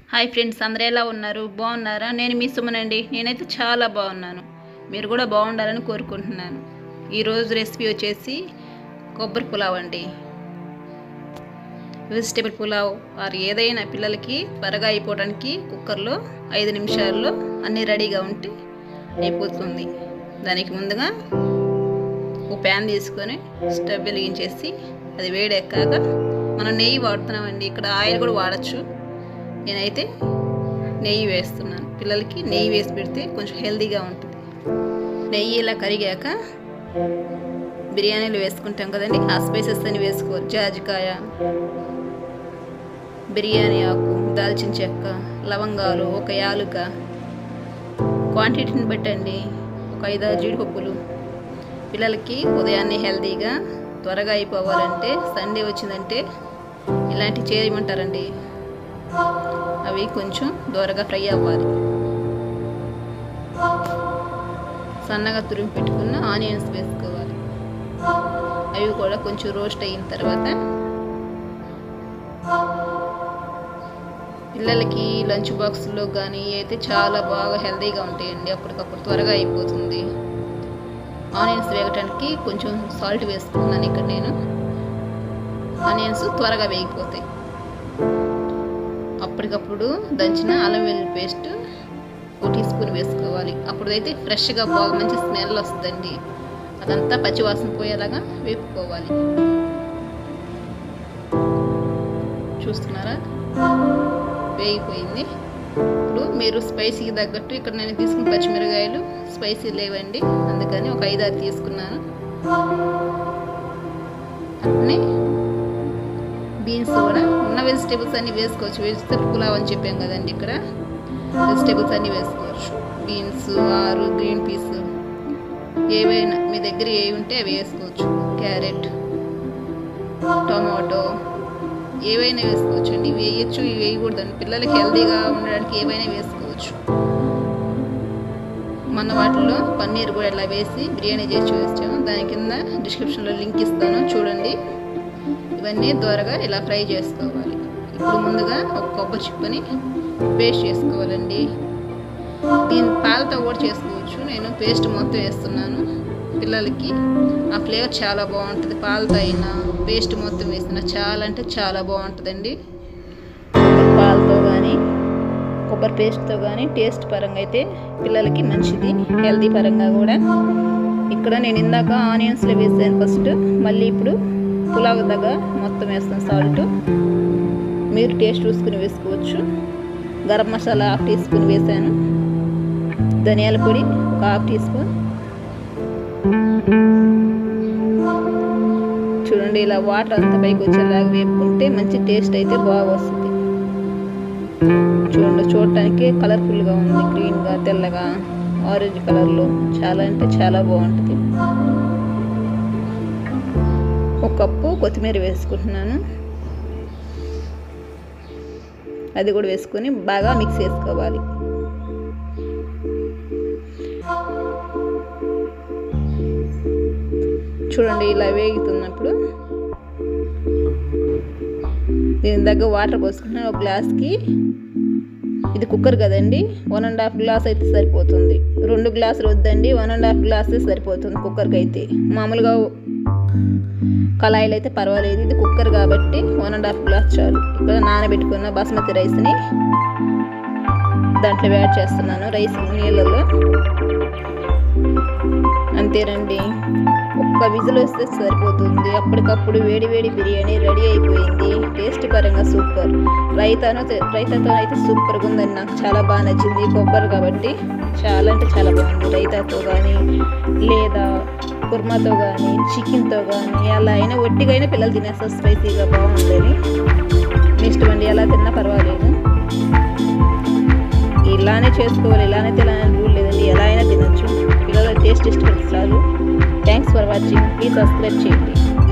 hi friends అందరూ ఎలా ఉన్నారు బాగున్నారా నేను మీ సుమనండి నేనైతే చాలా బాగున్నాను మీరు కూడా బాగుండాలని కోరుకుంటున్నాను ఈరోజు రెసిపీ వచ్చేసి కొబ్బరి పులావ్ అండి వెజిటేబుల్ పులావ్ ఆర్ ఏదైనా పిల్లలకి త్వరగా అయిపోవడానికి కుక్కర్లో ఐదు నిమిషాల్లో అన్నీ రెడీగా ఉంటే అయిపోతుంది దానికి ముందుగా ఒక ప్యాన్ తీసుకొని స్టవ్ వెలిగించేసి అది వేడెక్కాక మనం నెయ్యి వాడుతున్నామండి ఇక్కడ ఆయిల్ కూడా వాడచ్చు నేనైతే నెయ్యి వేస్తున్నాను పిల్లలకి నెయ్యి వేసి పెడితే కొంచెం హెల్తీగా ఉంటుంది నెయ్యి ఇలా కరిగాక బిర్యానీలు వేసుకుంటాం కదండి ఆ స్పైసెస్ అని వేసుకోవాలి జాజికాయ బిర్యానీ ఆకు దాల్చిన చెక్క లవంగాలు ఒక యాలుక క్వాంటిటీని బట్టండి ఒక ఐదారు జీడిపప్పులు పిల్లలకి ఉదయాన్నే హెల్తీగా త్వరగా అయిపోవాలంటే సండే వచ్చిందంటే ఇలాంటి చేయమంటారండి అవి కొంచెం దూరగా ఫ్రై అవ్వాలి సన్నగా తురిమి పెట్టుకున్న ఆనియన్స్ వేసుకోవాలి అవి కూడా కొంచెం రోస్ట్ అయిన తర్వాత పిల్లలకి లంచ్ బాక్స్లో కానీ అయితే చాలా బాగా హెల్తీగా ఉంటాయండి అప్పటికప్పుడు త్వరగా అయిపోతుంది ఆనియన్స్ వేగటానికి కొంచెం సాల్ట్ వేసుకున్నాను ఇక్కడ నేను ఆనియన్స్ త్వరగా వేగిపోతాయి అప్పటికప్పుడు దంచిన అల్లం వెల్లుల్లి పేస్ట్ ఒక టీ స్పూన్ వేసుకోవాలి అప్పుడైతే ఫ్రెష్గా బాగా మంచి స్మెల్ వస్తుందండి అదంతా పచ్చివాసన పోయేలాగా వేపుకోవాలి చూస్తున్నారా వేగిపోయింది ఇప్పుడు మీరు స్పైసీకి తగ్గట్టు ఇక్కడ నేను తీసుకున్న పచ్చిమిరకాయలు స్పైసీ లేవండి అందుకని ఒక ఐదారు తీసుకున్నాను అట్నే బీన్స్ కూడా ఉన్న వెజిటేబుల్స్ అన్నీ వేసుకోవచ్చు వెజిటేబుల్ పులావ్ అని చెప్పాం కదండి ఇక్కడ వెజిటేబుల్స్ అన్నీ వేసుకోవచ్చు బీన్స్ ఆరు గ్రీన్ పీస్ ఏవైనా మీ దగ్గర ఏవి ఉంటే అవి వేసుకోవచ్చు క్యారెట్ టమాటో ఏవైనా వేసుకోవచ్చు అండి ఇవి వేయచ్చు ఇవి వేయకూడదండి పిల్లలకి హెల్తీగా ఉండడానికి ఏవైనా వేసుకోవచ్చు మన వాటిలో పన్నీర్ కూడా ఇలా వేసి బిర్యానీ చేసి చూపించాము దాని కింద డిస్క్రిప్షన్లో లింక్ ఇస్తాను చూడండి ఇవన్నీ దూరగా ఇలా ఫ్రై చేసుకోవాలి ఇప్పుడు ముందుగా ఒక కొబ్బరి చిప్పని పేస్ట్ చేసుకోవాలండి దీని పాలతో కూడా చేసుకోవచ్చు నేను పేస్ట్ మొత్తం వేస్తున్నాను పిల్లలకి ఆ ఫ్లేవర్ చాలా బాగుంటుంది పాలతో అయినా పేస్ట్ మొత్తం వేసిన చాలా అంటే చాలా బాగుంటుందండి పాలతో కానీ కొబ్బరి పేస్ట్తో కానీ టేస్ట్ పరంగా అయితే పిల్లలకి మంచిది హెల్తీ పరంగా కూడా ఇక్కడ నేను ఇందాక ఆనియన్స్లో వేసాను ఫస్ట్ మళ్ళీ ఇప్పుడు పులావ్ దగ్గర మొత్తం వేస్తాను సాల్ట్ మీరు టేస్ట్ చూసుకుని వేసుకోవచ్చు garam masala half teaspoon వేసాను ధనియాల పొడి ఒక హాఫ్ టీ స్పూన్ చూడండి ఇలా వాటర్ అంతా పైకి వచ్చేలాగా వేపుకుంటే మంచి టేస్ట్ అయితే బాగా వస్తుంది చూడండి చూడటానికి కలర్ఫుల్గా ఉంది గ్రీన్గా తెల్లగా ఆరెంజ్ కలర్లో చాలా అంటే చాలా బాగుంటుంది ఒక కప్పు కొత్తిమీర వేసుకుంటున్నాను అది కూడా వేసుకొని బాగా మిక్స్ చేసుకోవాలి చూడండి ఇలా వేగుతున్నప్పుడు దీని దగ్గర వాటర్ పోసుకుంటున్నాను ఒక గ్లాస్కి ఇది కుక్కర్ కదండి వన్ అండ్ హాఫ్ గ్లాస్ అయితే సరిపోతుంది రెండు గ్లాసులు వద్దండి వన్ అండ్ హాఫ్ గ్లాసే సరిపోతుంది కుక్కర్కి అయితే మామూలుగా కళాయిలు అయితే పర్వాలేదు ఇది కుక్కర్ కాబట్టి వన్ అండ్ హాఫ్ గ్లాస్ చాలు ఇక్కడ నానబెట్టుకున్న బాస్మతి రైస్ని దాంట్లో యాడ్ చేస్తున్నాను రైస్ నీళ్ళలో అంతేనండి ఒక్క విజిల్ వస్తే సరిపోతుంది అప్పటికప్పుడు వేడి వేడి బిర్యానీ రెడీ అయిపోయింది టేస్ట్ పరంగా సూపర్ రైతాను రైతాతో అయితే సూపర్గా ఉందని నాకు చాలా బాగా నచ్చింది కొబ్బరి కాబట్టి చాలా అంటే చాలా బాగుంది రైతాతో కానీ లేదా కుర్మాతో కానీ చికెన్తో కానీ అలా అయినా ఒట్టిగా అయినా పిల్లలు తినేస్తారు స్పైసీగా బాగుందని నెక్స్ట్ వండి ఎలా తిన్నా పర్వాలేదు ఇలానే చేసుకోవాలి ఇలానే తినాలని రూల్ లేదండి ఎలా అయినా తినచ్చు పిల్లల టేస్ట్ ఇష్టపడతారు thanks for watching please subscribe చేయండి